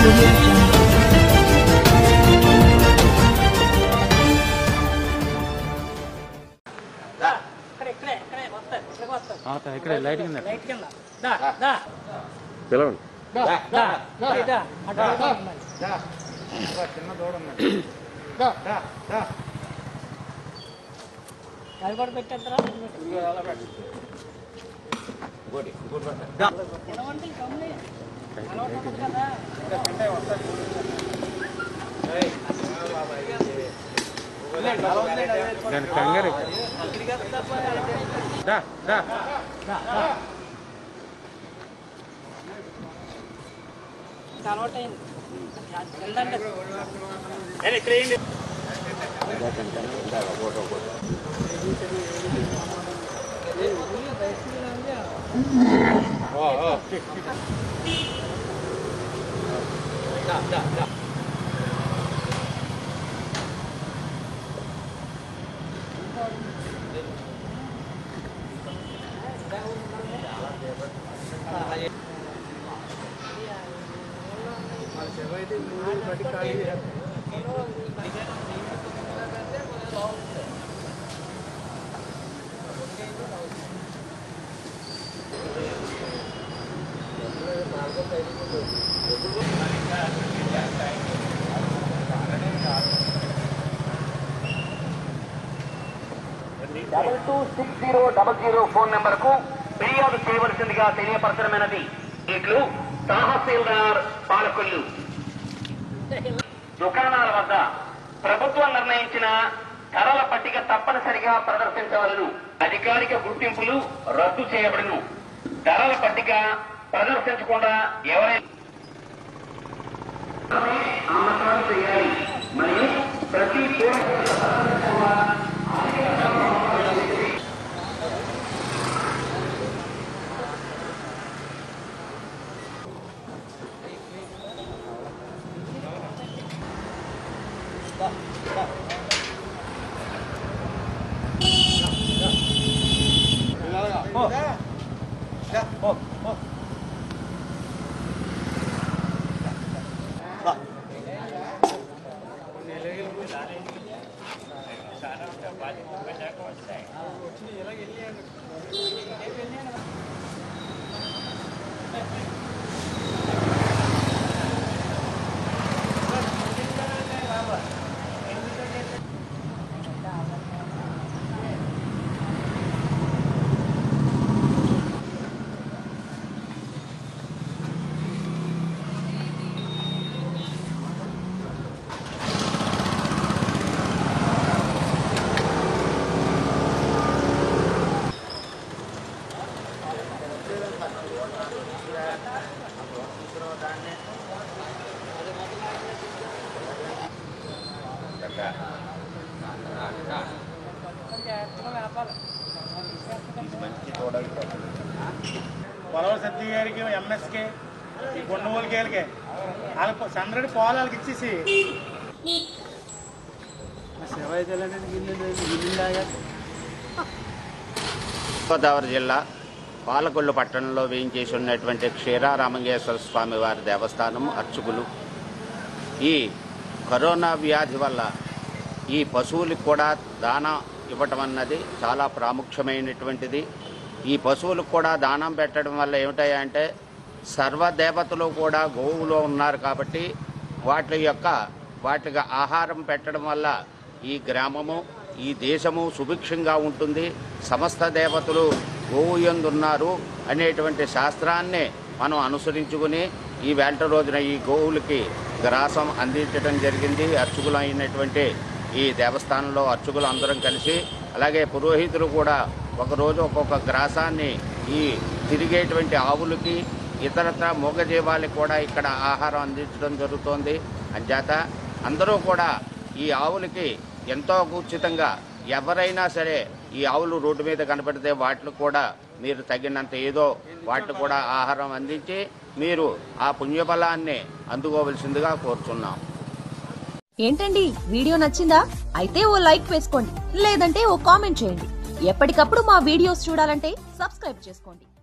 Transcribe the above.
audio jungle. ఇక్కడే ఇక్కడే ఇక్కడే వస్తాయి ఇక్కడికి వస్తాయి ఇక్కడే లైట్ కింద లైట్ కింద దా దా పిలవండి దా దా దా అటు ఇటు ఉండాలి. చిన్న దూడ ఉందండి అది కూడా పెట్టేద్దరా తినమంటే ఇంకా ఉంది. అలవాటు ఉండదు కదా దాని కంగారు దా దా దా దా ఇంకా అలవాటైంది తిందండి double two six zero double zero phone number కు ఫిర్యాదు చేయవలసిందిగా తెలియపరచడమైనది ఇట్లు తహసీల్దార్ పాలకొల్లు దుకాణాల వద్ద ప్రభుత్వం నిర్ణయించిన ధరల పట్టిక తప్పనిసరిగా ప్రదర్శించవలను అధికారిక గుర్తింపులు రద్దు చేయబడును ధరల పట్టిక ప్రదర్శించకుండా ఎవరైనా అమ్మకాలు చేయాలి మరియు ప్రతి పూర్వ పొలవ సత్య గారికి ఎంఎస్కే ఈ కొండమూలి గేలకే వాళ్ళకి సందడి పాలు వాళ్ళకి ఇచ్చేసి సేవ అయితే గోదావరి జిల్లా పాలకొల్లు పట్టణంలో వేయించేసి ఉన్నటువంటి క్షీరారామంగేశ్వర స్వామి వారి దేవస్థానం అర్చకులు ఈ కరోనా వ్యాధి వల్ల ఈ పశువులకు కూడా దానా ఇవ్వటం అన్నది చాలా ప్రాముఖ్యమైనటువంటిది ఈ పశువులకు కూడా దానం పెట్టడం వల్ల ఏమిటాయంటే సర్వదేవతలు కూడా గోవులో ఉన్నారు కాబట్టి వాటి యొక్క వాటికి ఆహారం పెట్టడం వల్ల ఈ గ్రామము ఈ దేశము సుభిక్షంగా ఉంటుంది సమస్త దేవతలు గోవు ఎందున్నారు అనేటువంటి శాస్త్రాన్ని మనం అనుసరించుకుని ఈ వేట రోజున ఈ గోవులకి గ్రాసం అందించడం జరిగింది అర్చకులు అయినటువంటి ఈ దేవస్థానంలో అర్చకులు అందరం కలిసి అలాగే పురోహితులు కూడా ఒకరోజు ఒక్కొక్క గ్రాసాన్ని ఈ తిరిగేటువంటి ఆవులకి ఇతరత్ర మూగజీవాలకు కూడా ఇక్కడ ఆహారం అందించడం జరుగుతోంది అంచేత అందరూ కూడా ఈ ఆవులకి ఎంతో ఉచితంగా ఎవరైనా సరే ఈ ఆవులు రోడ్డు మీద కనపడితే వాటికి కూడా మీరు తగినంత ఏదో వాటికి కూడా ఆహారం అందించి మీరు ఆ పుణ్యఫలాన్ని అందుకోవలసిందిగా కోరుచున్నాం ఏంటండి వీడియో నచ్చిందా అయితే ఓ లైక్ వేసుకోండి లేదంటే ఓ కామెంట్ చేయండి ఎప్పటికప్పుడు మా వీడియోస్ చూడాలంటే సబ్స్క్రైబ్ చేసుకోండి